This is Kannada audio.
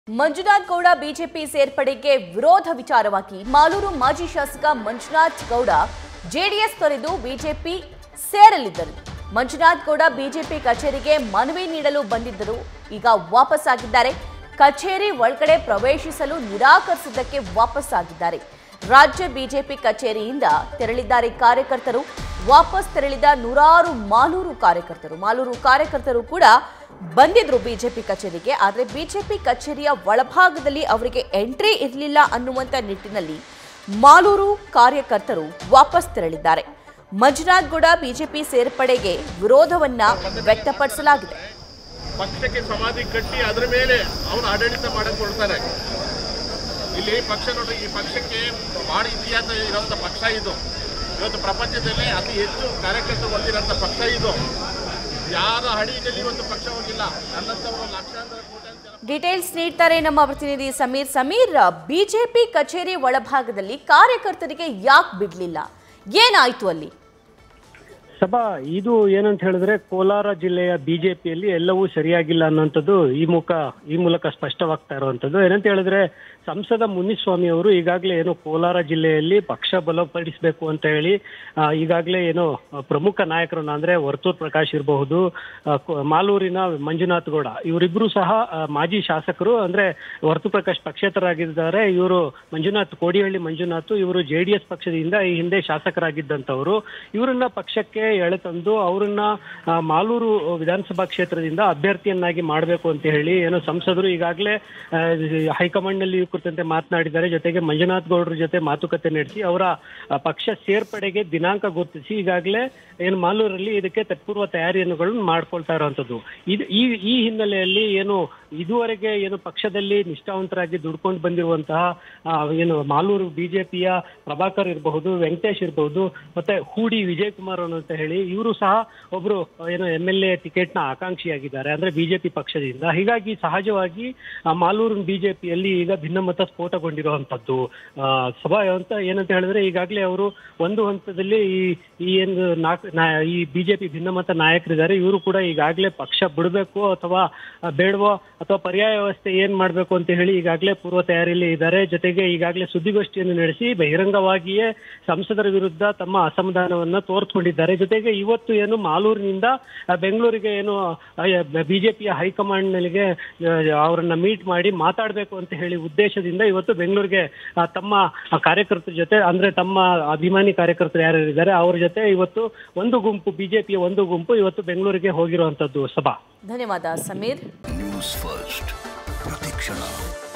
ಮಂಜುನಾಥ್ ಗೌಡ ಬಿಜೆಪಿ ಸೇರ್ಪಡೆಗೆ ವಿರೋಧ ವಿಚಾರವಾಗಿ ಮಾಲೂರು ಮಾಜಿ ಶಾಸಕ ಮಂಜುನಾಥ್ ಗೌಡ ಜೆಡಿಎಸ್ ತೊರೆದು ಬಿಜೆಪಿ ಸೇರಲಿದ್ದರು ಮಂಜುನಾಥ್ ಗೌಡ ಬಿಜೆಪಿ ಕಚೇರಿಗೆ ಮನವಿ ನೀಡಲು ಬಂದಿದ್ದರು ಈಗ ವಾಪಸ್ ಆಗಿದ್ದಾರೆ ಕಚೇರಿ ಒಳಗಡೆ ಪ್ರವೇಶಿಸಲು ನಿರಾಕರಿಸಿದ್ದಕ್ಕೆ ವಾಪಸ್ ಆಗಿದ್ದಾರೆ ರಾಜ್ಯ ಬಿಜೆಪಿ ಕಚೇರಿಯಿಂದ ತೆರಳಿದ್ದಾರೆ ಕಾರ್ಯಕರ್ತರು ವಾಪಸ್ ತೆರಳಿದ ನೂರಾರು ಮಾಲೂರು ಕಾರ್ಯಕರ್ತರು ಮಾಲೂರು ಕಾರ್ಯಕರ್ತರು ಕೂಡ ಬಂದಿದ್ರು ಬಿಜೆಪಿ ಕಚೇರಿಗೆ ಆದರೆ ಬಿಜೆಪಿ ಕಚೇರಿಯ ಒಳಭಾಗದಲ್ಲಿ ಅವರಿಗೆ ಎಂಟ್ರಿ ಇರಲಿಲ್ಲ ಅನ್ನುವಂಥ ನಿಟ್ಟಿನಲ್ಲಿ ಮಾಲೂರು ಕಾರ್ಯಕರ್ತರು ವಾಪಸ್ ತೆರಳಿದ್ದಾರೆ ಮಂಜುನಾಥ್ ಗೌಡ ಬಿಜೆಪಿ ಸೇರ್ಪಡೆಗೆ ವಿರೋಧವನ್ನ ವ್ಯಕ್ತಪಡಿಸಲಾಗಿದೆ ಪಕ್ಷಕ್ಕೆ ಸಮಾಧಿ ಕಟ್ಟಿ ಅದ್ರ ಮೇಲೆ ಅವನು ಆಡಳಿತ ಮಾಡಕ್ ಕೊಡ್ತಾರೆ ಇಲ್ಲಿ ಪಕ್ಷ ನೋಡಿ ಈ ಪಕ್ಷಕ್ಕೆ ಭಾಳ ಇತಿಹಾಸ ಇರೋಂಥ ಪಕ್ಷ ಇದು ಇವತ್ತು ಪ್ರಪಂಚದಲ್ಲೇ ಅತಿ ಹೆಚ್ಚು ಕಾರ್ಯಕರ್ತರು ಹೊಂದಿರೋಂಥ ಪಕ್ಷ ಇದು ಯಾರ ಹಡಿಯಲ್ಲಿ ಇವತ್ತು ಪಕ್ಷ ಹೋಗಿಲ್ಲ ನನ್ನಂಥವರು ಲಕ್ಷಾಂತರ ಕೋಟ್ಯಾಂತರ ಜನ ಡೀಟೇಲ್ಸ್ ನೀಡ್ತಾರೆ ನಮ್ಮ ಪ್ರತಿನಿಧಿ ಸಮೀರ್ ಸಮೀರ್ ಬಿಜೆಪಿ ಕಚೇರಿ ಒಳಭಾಗದಲ್ಲಿ ಕಾರ್ಯಕರ್ತರಿಗೆ ಯಾಕೆ ಬಿಡ್ಲಿಲ್ಲ ಏನಾಯ್ತು ಅಲ್ಲಿ ಸಭಾ ಇದು ಏನಂತ ಹೇಳಿದ್ರೆ ಕೋಲಾರ ಜಿಲ್ಲೆಯ ಬಿಜೆಪಿಯಲ್ಲಿ ಎಲ್ಲವೂ ಸರಿಯಾಗಿಲ್ಲ ಅನ್ನೋಂಥದ್ದು ಈ ಮುಖ ಈ ಮೂಲಕ ಸ್ಪಷ್ಟವಾಗ್ತಾ ಇರುವಂಥದ್ದು ಏನಂತ ಹೇಳಿದ್ರೆ ಸಂಸದ ಮುನಿಸ್ವಾಮಿ ಅವರು ಈಗಾಗಲೇ ಏನು ಕೋಲಾರ ಜಿಲ್ಲೆಯಲ್ಲಿ ಪಕ್ಷ ಬಲಪಡಿಸಬೇಕು ಅಂತ ಹೇಳಿ ಆ, ಈಗಾಗಲೇ ಏನು ಆ, ಪ್ರಮುಖ ನಾಯಕರನ್ನ ಅಂದ್ರೆ ವರ್ತೂರ್ ಪ್ರಕಾಶ್ ಇರಬಹುದು ಆ, ಕೊ- ಮಾಲೂರಿನ ಮಂಜುನಾಥ್ ಗೌಡ ಇವರಿಬ್ರು ಸಹ ಆ, ಮಾಜಿ ಶಾಸಕರು ಅಂದ್ರೆ ವರ್ತೂರ್ ಪ್ರಕಾಶ್ ಪಕ್ಷೇತರಾಗಿದ್ದಾರೆ ಇವರು ಮಂಜುನಾಥ್ ಕೋಡಿಹಳ್ಳಿ ಮಂಜುನಾಥ್ ಇವರು ಜೆ ಡಿ ಎಸ್ ಪಕ್ಷದಿಂದ ಈ ಹಿಂದೆ ಶಾಸಕರಾಗಿದ್ದಂಥವರು ಇವರನ್ನ ಪಕ್ಷಕ್ಕೆ ಎಳೆತಂದು ಅವರನ್ನ ಆ, ಮಾಲೂರು ವಿಧಾನಸಭಾ ಕ್ಷೇತ್ರದಿಂದ ಅಭ್ಯರ್ಥಿಯನ್ನಾಗಿ ಮಾಡಬೇಕು ಅಂತ ಹೇಳಿ ಏನೋ ಸಂಸದರು ಈಗಾಗಲೇ ಹೈಕಮಾಂಡ್ ನಲ್ಲಿ ಈ ಕುರಿತಂತೆ ಮಾತನಾಡಿದ್ದಾರೆ ಜೊತೆಗೆ ಮಂಜುನಾಥ್ ಗೌಡ್ರ ಜೊತೆ ಮಾತುಕತೆ ನಡೆಸಿ ಅವರ ಆ, ಪಕ್ಷ ಸೇರ್ಪಡೆಗೆ ದಿನಾಂಕ ಗುರುತಿಸಿ ಈಗಾಗಲೇ ಏನು ಮಾಲೂರಲ್ಲಿ ಇದಕ್ಕೆ ತತ್ಪೂರ್ವ ತಯಾರಿಯನ್ನು ಮಾಡ್ಕೊಳ್ತಾ ಇರುವಂತದ್ದು ಇದು ಈ ಈ ಹಿನ್ನೆಲೆಯಲ್ಲಿ ಏನು ಇದುವರೆಗೆ ಏನು ಪಕ್ಷದಲ್ಲಿ ನಿಷ್ಠಾವಂತರಾಗಿ ದುಡ್ಕೊಂಡು ಬಂದಿರುವಂತಹ ಆ, ಏನು ಮಾಲೂರು ಬಿಜೆಪಿಯ ಪ್ರಭಾಕರ್ ಇರಬಹುದು ವೆಂಕಟೇಶ್ ಇರಬಹುದು ಮತ್ತೆ ಹೂಡಿ ವಿಜಯ್ ಕುಮಾರ್ ಅಂತ ಹೇಳಿ ಇವರು ಸಹ ಒಬ್ರು ಏನು ಎಂ ಎಲ್ ಎ ಟಿಕೆಟ್ ನ ಆಕಾಂಕ್ಷಿಯಾಗಿದ್ದಾರೆ ಅಂದ್ರೆ ಬಿಜೆಪಿ ಪಕ್ಷದಿಂದ ಹೀಗಾಗಿ ಸಹಜವಾಗಿ ಆ ಮಾಲೂರು ಬಿಜೆಪಿಯಲ್ಲಿ ಈಗ ಭಿನ್ನಮತ ಸ್ಫೋಟಗೊಂಡಿರುವಂತದ್ದು ಆ, ಸಭಾ ಅಂತ ಏನಂತ ಹೇಳಿದ್ರೆ ಈಗಾಗಲೇ ಅವರು ಒಂದು ಹಂತದಲ್ಲಿ ಈ ಈ ಏನು ನಾಲ್ಕು ನಾ- ಈ ಬಿಜೆಪಿ ಭಿನ್ನಮತ ನಾಯಕರಿದ್ದಾರೆ ಇವರು ಕೂಡ ಈಗಾಗಲೇ ಪಕ್ಷ ಬಿಡಬೇಕು ಅಥವಾ ಆ, ಬೇಡವೋ ಅಥವಾ ಪರ್ಯಾಯ ವ್ಯವಸ್ಥೆ ಏನ್ ಮಾಡ್ಬೇಕು ಅಂತ ಹೇಳಿ ಈಗಾಗಲೇ ಪೂರ್ವ ತಯಾರಿಯಲ್ಲಿ ಇದ್ದಾರೆ ಜೊತೆಗೆ ಈಗಾಗಲೇ ಸುದ್ದಿಗೋಷ್ಠಿಯನ್ನು ನಡೆಸಿ ಬಹಿರಂಗವಾಗಿಯೇ ಸಂಸದರ ವಿರುದ್ಧ ತಮ್ಮ ಅಸಮಾಧಾನವನ್ನ ತೋರ್ಸ್ಕೊಂಡಿದ್ದಾರೆ ಜೊತೆಗೆ ಇವತ್ತು ಏನು ಮಾಲೂರಿನಿಂದ ಆ, ಬೆಂಗಳೂರಿಗೆ ಏನು ಬಿಜೆಪಿಯ ಹೈಕಮಾಂಡ್ ನಲ್ಲಿಗೆ ಅವರನ್ನ ಮೀಟ್ ಮಾಡಿ ಮಾತಾಡಬೇಕು ಅಂತ ಹೇಳಿ ಉದ್ದೇಶದಿಂದ ಇವತ್ತು ಬೆಂಗಳೂರಿಗೆ ಆ, ತಮ್ಮ ಆ, ಕಾರ್ಯಕರ್ತರ ಜೊತೆ ಅಂದ್ರೆ ತಮ್ಮ ಅಭಿಮಾನಿ ಕಾರ್ಯಕರ್ತರು ಯಾರು ಇದ್ದಾರೆ ಅವ್ರ ಜೊತೆ ಇವತ್ತು ಒಂದು ಗುಂಪು ಬಿಜೆಪಿಯ ಒಂದು ಗುಂಪು ಇವತ್ತು ಬೆಂಗಳೂರಿಗೆ ಹೋಗಿರುವಂತದ್ದು ಸಭಾ ಧನ್ಯವಾದ ಸಮೀರ್ ನ್ಯೂಸ್ ಫಸ್ಟ್ ಪ್ರತಿಕ್ಷಣ